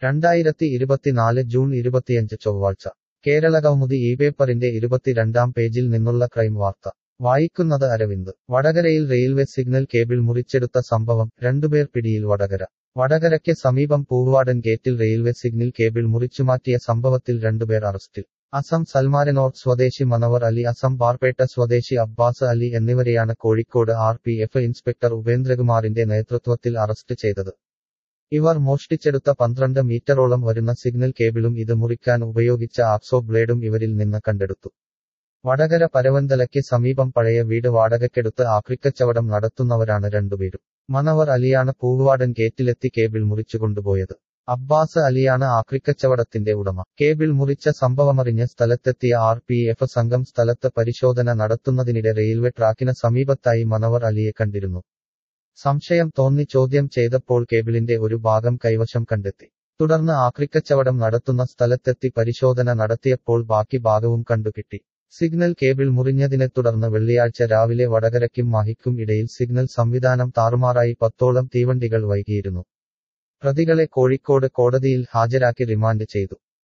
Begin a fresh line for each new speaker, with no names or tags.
രണ്ടായിരത്തി ഇരുപത്തിനാല് ജൂൺ ഇരുപത്തിയഞ്ച് ചൊവ്വാഴ്ച കേരള കൗമുദി ഈ പേപ്പറിന്റെ ഇരുപത്തിരണ്ടാം പേജിൽ നിന്നുള്ള ക്രൈം വാർത്ത വായിക്കുന്നത് അരവിന്ദ് വടകരയിൽ റെയിൽവേ സിഗ്നൽ കേബിൾ മുറിച്ചെടുത്ത സംഭവം രണ്ടുപേർ പിടിയിൽ വടകര വടകരയ്ക്ക് സമീപം പൂർവാടൻ ഗേറ്റിൽ റെയിൽവേ സിഗ്നൽ കേബിൾ മുറിച്ചുമാറ്റിയ സംഭവത്തിൽ രണ്ടുപേർ അറസ്റ്റിൽ അസം സൽമാരനോർ സ്വദേശി മനവർ അലി അസം ബാർപേട്ട സ്വദേശി അബ്ബാസ് അലി എന്നിവരെയാണ് Kozhikode R P F inspector ഉപേന്ദ്രകുമാറിന്റെ നേതൃത്വത്തിൽ അറസ്റ്റ് ചെയ്തത് ഇവർ മോഷ്ടിച്ചെടുത്ത പന്ത്രണ്ട് മീറ്ററോളം വരുന്ന സിഗ്നൽ കേബിളും ഇത് മുറിക്കാൻ ഉപയോഗിച്ച ആക്സോ ബ്ലേഡും ഇവരിൽ നിന്ന് കണ്ടെടുത്തു വടകര പരവന്തലയ്ക്ക് സമീപം പഴയ വീട് വാടകയ്ക്കെടുത്ത് ആക്രിക്കച്ചവടം നടത്തുന്നവരാണ് രണ്ടുപേരും മനവർ അലിയാണ് പൂവാടൻ ഗേറ്റിലെത്തി കേബിൾ മുറിച്ചു കൊണ്ടുപോയത് അബ്ബാസ് അലിയാണ് ആക്രിക്കച്ചവടത്തിന്റെ ഉടമ കേബിൾ മുറിച്ച സംഭവമറിഞ്ഞ് സ്ഥലത്തെത്തിയ ആർ പി എഫ് സംഘം സ്ഥലത്ത് പരിശോധന നടത്തുന്നതിനിടെ റെയിൽവേ ട്രാക്കിന് സമീപത്തായി മനവർ അലിയെ കണ്ടിരുന്നു സംശയം തോന്നി ചോദ്യം ചെയ്തപ്പോൾ കേബിളിന്റെ ഒരു ഭാഗം കൈവശം കണ്ടെത്തി തുടർന്ന് ആക്രിക്കച്ചവടം നടത്തുന്ന സ്ഥലത്തെത്തി പരിശോധന നടത്തിയപ്പോൾ ബാക്കി ഭാഗവും കണ്ടുകിട്ടി സിഗ്നൽ കേബിൾ മുറിഞ്ഞതിനെ തുടർന്ന് വെള്ളിയാഴ്ച രാവിലെ വടകരയ്ക്കും മാഹിക്കും ഇടയിൽ സിഗ്നൽ സംവിധാനം താറുമാറായി പത്തോളം തീവണ്ടികൾ വൈകിയിരുന്നു പ്രതികളെ കോഴിക്കോട് കോടതിയിൽ ഹാജരാക്കി റിമാൻഡ് ചെയ്തു